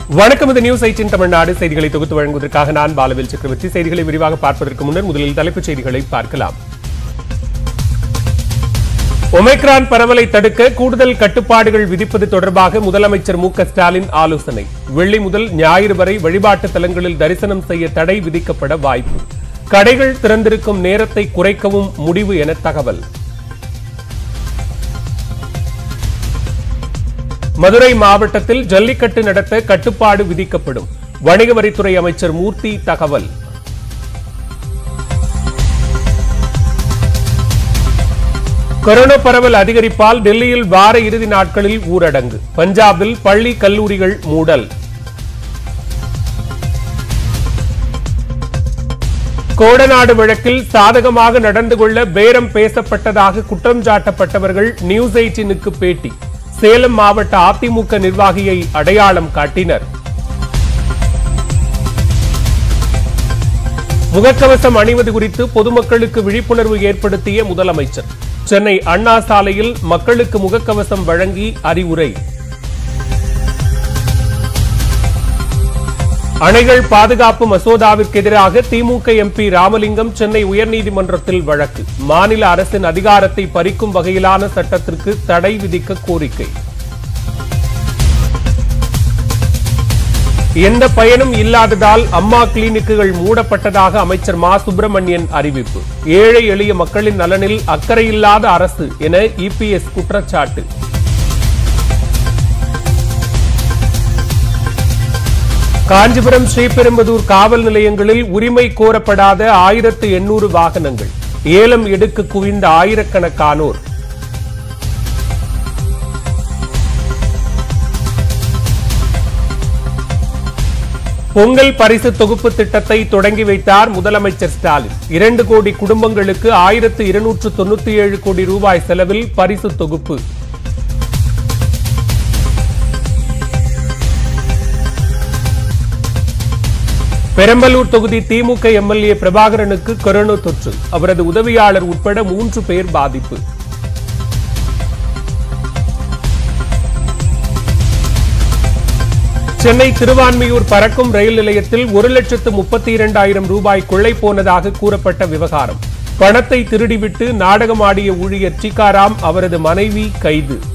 வணக்கம் இது news eighteen Tamil Nadu செய்திகளை தொகுத்து வழங்குவதற்காக நான் பாலவேல் சக்கரவர்த்தி செய்திகளை விரிவாக பார்ப்பதற்கு முன்னர் முதலில் தலைப்புச் செய்திகளை பார்க்கலாம் ஒமைக்ரான் பரவலை தடுக்க கூடுதல் கட்டுப்பாடுகள் விதிப்பது தொடர்பாக முதலமைச்சர் மு க ஸ்டாலின் ஆலோசனை வெள்ளி முதல் ஞாயிறு வரை வழிபாட்டு தலங்களில் தரிசனம் செய்ய தடை விதிக்கப்பட வாய்ப்பு கடைகள் திறந்திருக்கும் நேரத்தை குறைக்கவும் முடிவு என தகவல் மதுரை மாவட்டத்தில் ஜல்லிக்கட்டு நடத்த கட்டுப்பாடு விதிக்கப்படும் வணிக வரித்துறை அமைச்சர் மூர்த்தி தகவல் கொரோனா பரவல் அதிகரிப்பால் டெல்லியில் வார இறுதி நாட்களில் ஊரடங்கு பஞ்சாபில் பள்ளி கல்லூரிகள் மூடல் கோடநாடு வழக்கில் சாதகமாக நடந்து கொள்ள பேரம் பேசப்பட்டதாக குற்றம் சாட்டப்பட்டவர்கள் நியூஸ் எயிட்டினுக்கு பேட்டி சேலம் மாவட்ட அதிமுக நிர்வாகியை அடையாளம் காட்டினர் முகக்கவசம் அணிவது குறித்து பொதுமக்களுக்கு விழிப்புணர்வு ஏற்படுத்திய முதலமைச்சர் சென்னை அண்ணா சாலையில் மக்களுக்கு முகக்கவசம் வழங்கி அறிவுரை அணைகள் பாதுகாப்பு மசோதாவிற்கு எதிராக திமுக எம்பி ராமலிங்கம் சென்னை உயர்நீதிமன்றத்தில் வழக்கு மாநில அரசின் அதிகாரத்தை பறிக்கும் வகையிலான சட்டத்திற்கு தடை விதிக்க கோரிக்கை எந்த பயனும் இல்லாததால் அம்மா கிளினிக்குகள் மூடப்பட்டதாக அமைச்சர் மா சுப்பிரமணியன் அறிவிப்பு ஏழை எளிய மக்களின் நலனில் அக்கறையில்லாத அரசு என இபிஎஸ் குற்றச்சாட்டு காஞ்சிபுரம் ஸ்ரீபெரும்புதூர் காவல் நிலையங்களில் உரிமை கோரப்படாத ஆயிரத்து எண்ணூறு வாகனங்கள் ஏலம் எடுக்க குவிந்த ஆயிரக்கணக்கானோர் பொங்கல் பரிசு தொகுப்பு திட்டத்தை தொடங்கி வைத்தார் முதலமைச்சர் ஸ்டாலின் இரண்டு கோடி குடும்பங்களுக்கு ஆயிரத்து இருநூற்று தொண்ணூத்தி ஏழு கோடி ரூபாய் செலவில் பரிசு தொகுப்பு பெரம்பலூர் தொகுதி திமுக எம்எல்ஏ பிரபாகரனுக்கு கொரோனா தொற்று அவரது உதவியாளர் உட்பட மூன்று பேர் பாதிப்பு சென்னை திருவான்மியூர் பறக்கும் ரயில் நிலையத்தில் ஒரு லட்சத்து முப்பத்தி இரண்டாயிரம் ரூபாய் கொள்ளை போனதாக கூறப்பட்ட விவகாரம் பணத்தை திருடிவிட்டு நாடகமாடிய ஊழியர் டிகாராம் அவரது மனைவி கைது